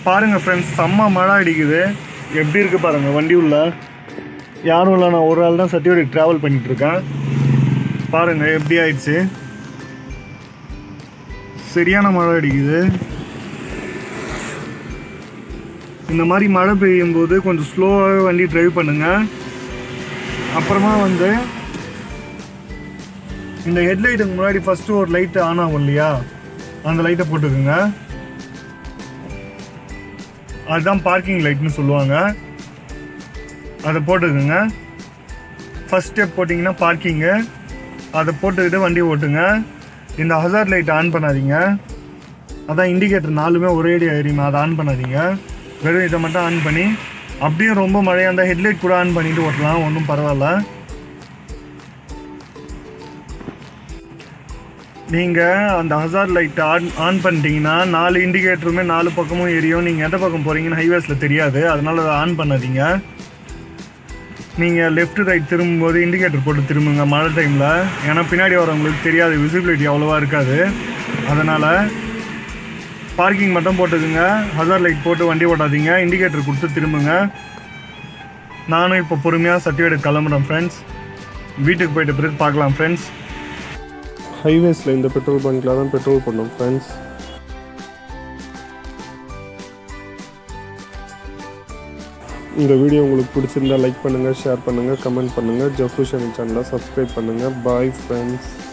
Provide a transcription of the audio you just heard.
பாருங்கள் ஃப்ரெண்ட்ஸ் செம்ம மழை அடிக்குது எப்படி இருக்குது பாருங்கள் வண்டி உள்ள யாரும் இல்லை நான் ஒரு ஆள் தான் சர்டிஃபிகேட் ட்ராவல் பண்ணிகிட்ருக்கேன் பாருங்கள் எப்படி ஆயிடுச்சு சரியான மழை அடிக்குது இந்த மாதிரி மழை பெய்யும் போது கொஞ்சம் ஸ்லோவாகவே வண்டி டிரைவ் பண்ணுங்க அப்புறமா வந்து இந்த ஹெட்லைட்டுக்கு முன்னாடி ஃபஸ்ட்டு ஒரு லைட் ஆன் ஆகும் இல்லையா அந்த லைட்டை போட்டுக்குங்க அதுதான் பார்க்கிங் லைட்னு சொல்லுவாங்க அதை போட்டுக்குங்க ஃபஸ்ட் ஸ்டெப் போட்டிங்கன்னா பார்க்கிங்கு அதை போட்டுக்கிட்டு வண்டி ஓட்டுங்க இந்த ஹசார் லைட் ஆன் பண்ணாதீங்க அதான் இண்டிகேட்டர் நாலுமே ஒரே அடி எரியுமா அதை ஆன் பண்ணாதீங்க வெறும் இதை மட்டும் ஆன் பண்ணி அப்படியும் ரொம்ப மழையாக இருந்தால் ஹெட்லைட் கூட ஆன் பண்ணிட்டு ஓட்டலாம் ஒன்றும் பரவாயில்ல நீங்கள் அந்த ஹசார் லைட் ஆன் ஆன் பண்ணிட்டீங்கன்னா நாலு இண்டிகேட்டருமே நாலு பக்கமும் எரியும் நீங்கள் எந்த பக்கம் போகிறீங்கன்னு ஹைவேஸில் தெரியாது அதனால அதை ஆன் பண்ணாதீங்க நீங்கள் லெஃப்ட் ரைட் திரும்பும்போது இண்டிகேட்டர் போட்டு திரும்புங்க மழை டைமில் ஏன்னா பின்னாடி வரவங்களுக்கு தெரியாது விசிபிலிட்டி அவ்வளோவா இருக்காது அதனால் பார்க்கிங் மட்டும் போட்டுக்குங்க ஹசார் லைட் போட்டு வண்டி ஓட்டாதீங்க இண்டிகேட்டர் கொடுத்து திரும்புங்க நானும் இப்போ பொறுமையாக சர்டிஃபிகேட் கிளம்புறேன் ஃப்ரெண்ட்ஸ் வீட்டுக்கு போயிட்ட பிறகு பார்க்கலாம் ஃப்ரெண்ட்ஸ் ஹைவேஸில் இந்த பெட்ரோல் பங்க்கில் தான் பெட்ரோல் பண்ணோம் ஃப்ரெண்ட்ஸ் இந்த வீடியோ உங்களுக்கு பிடிச்சிருந்தா லைக் பண்ணுங்கள் ஷேர் பண்ணுங்கள் கமெண்ட் பண்ணுங்கள் ஜஃபு சேனல் சேனலை சப்ஸ்கிரைப் பண்ணுங்கள் பாய் ஃப்ரெண்ட்ஸ்